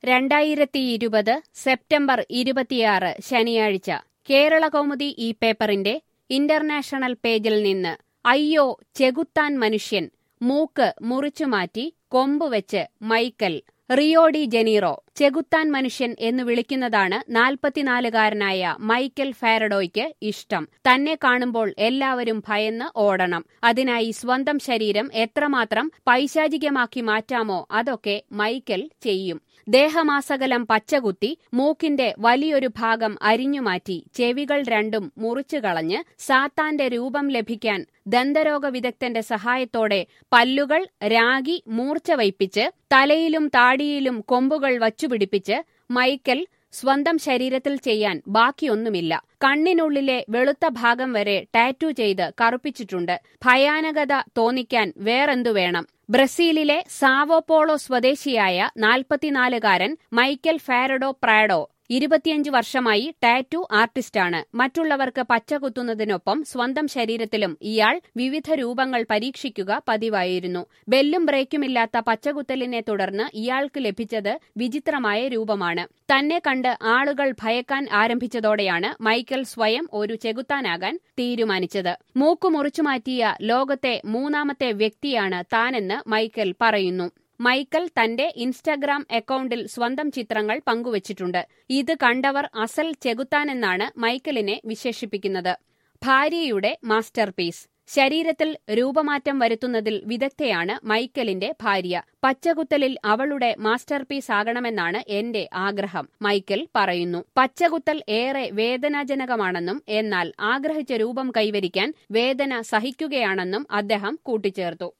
രണ്ടായിരത്തി ഇരുപത് സെപ്റ്റംബർ ഇരുപത്തിയാറ് ശനിയാഴ്ച കേരളകൗമുദി ഈ പേപ്പറിന്റെ ഇന്റർനാഷണൽ പേജിൽ നിന്ന് അയ്യോ ചെകുത്താൻ മനുഷ്യൻ മൂക്ക് മുറിച്ചുമാറ്റി കൊമ്പുവെച്ച് മൈക്കൽ റിയോ ഡി ജനീറോ ചെകുത്താൻ മനുഷ്യൻ എന്ന് വിളിക്കുന്നതാണ് നാൽപ്പത്തിനാലുകാരനായ മൈക്കൽ ഫാരഡോയ്ക്ക് ഇഷ്ടം തന്നെ കാണുമ്പോൾ എല്ലാവരും ഭയന്ന് ഓടണം അതിനായി സ്വന്തം ശരീരം എത്രമാത്രം പൈശാചികമാക്കി മാറ്റാമോ അതൊക്കെ മൈക്കൽ ചെയ്യും ദേഹമാസകലം പച്ചകുത്തി മൂക്കിന്റെ വലിയൊരു ഭാഗം അരിഞ്ഞുമാറ്റി ചെവികൾ രണ്ടും മുറിച്ചുകളഞ്ഞ് സാത്താന്റെ രൂപം ലഭിക്കാൻ ദന്തരോഗ വിദഗ്ധന്റെ സഹായത്തോടെ പല്ലുകൾ രാഗി മൂർച്ച വയ്പ്പിച്ച് തലയിലും താടിയിലും കൊമ്പുകൾ വച്ചുപിടിപ്പിച്ച് മൈക്കൽ സ്വന്തം ശരീരത്തിൽ ചെയ്യാൻ ബാക്കിയൊന്നുമില്ല കണ്ണിനുള്ളിലെ വെളുത്ത ഭാഗം വരെ ടാറ്റു ചെയ്ത് കറുപ്പിച്ചിട്ടുണ്ട് ഭയാനകത തോന്നിക്കാൻ വേറെന്തു വേണം ബ്രസീലിലെ സാവോപോളോ സ്വദേശിയായ നാൽപ്പത്തിനാലുകാരൻ മൈക്കൽ ഫാരഡോ പ്രാഡോ ഇരുപത്തിയഞ്ച് വർഷമായി ടാറ്റു ആർട്ടിസ്റ്റാണ് മറ്റുള്ളവർക്ക് പച്ച കുത്തുന്നതിനൊപ്പം സ്വന്തം ശരീരത്തിലും ഇയാൾ വിവിധ രൂപങ്ങൾ പരീക്ഷിക്കുക പതിവായിരുന്നു ബെല്ലും ബ്രേക്കുമില്ലാത്ത പച്ചകുത്തലിനെ തുടർന്ന് ഇയാൾക്ക് ലഭിച്ചത് വിചിത്രമായ രൂപമാണ് തന്നെ കണ്ട് ആളുകൾ ഭയക്കാൻ ആരംഭിച്ചതോടെയാണ് മൈക്കൽ സ്വയം ഒരു ചെകുത്താനാകാൻ തീരുമാനിച്ചത് മൂക്കു മുറിച്ചുമാറ്റിയ ലോകത്തെ മൂന്നാമത്തെ വ്യക്തിയാണ് താനെന്ന് മൈക്കൽ പറയുന്നു മൈക്കൽ തന്റെ ഇൻസ്റ്റഗ്രാം അക്കൌണ്ടിൽ സ്വന്തം ചിത്രങ്ങൾ പങ്കുവച്ചിട്ടുണ്ട് ഇത് കണ്ടവർ അസൽ ചെകുത്താനെന്നാണ് മൈക്കലിനെ വിശേഷിപ്പിക്കുന്നത് ഭാര്യയുടെ മാസ്റ്റർപീസ് ശരീരത്തിൽ രൂപമാറ്റം വരുത്തുന്നതിൽ വിദഗ്ധയാണ് മൈക്കലിന്റെ ഭാര്യ പച്ചകുത്തലിൽ അവളുടെ മാസ്റ്റർപീസ് ആകണമെന്നാണ് എന്റെ ആഗ്രഹം മൈക്കൽ പറയുന്നു പച്ചകുത്തൽ ഏറെ വേദനാജനകമാണെന്നും എന്നാൽ ആഗ്രഹിച്ച രൂപം കൈവരിക്കാൻ വേദന സഹിക്കുകയാണെന്നും അദ്ദേഹം കൂട്ടിച്ചേർത്തു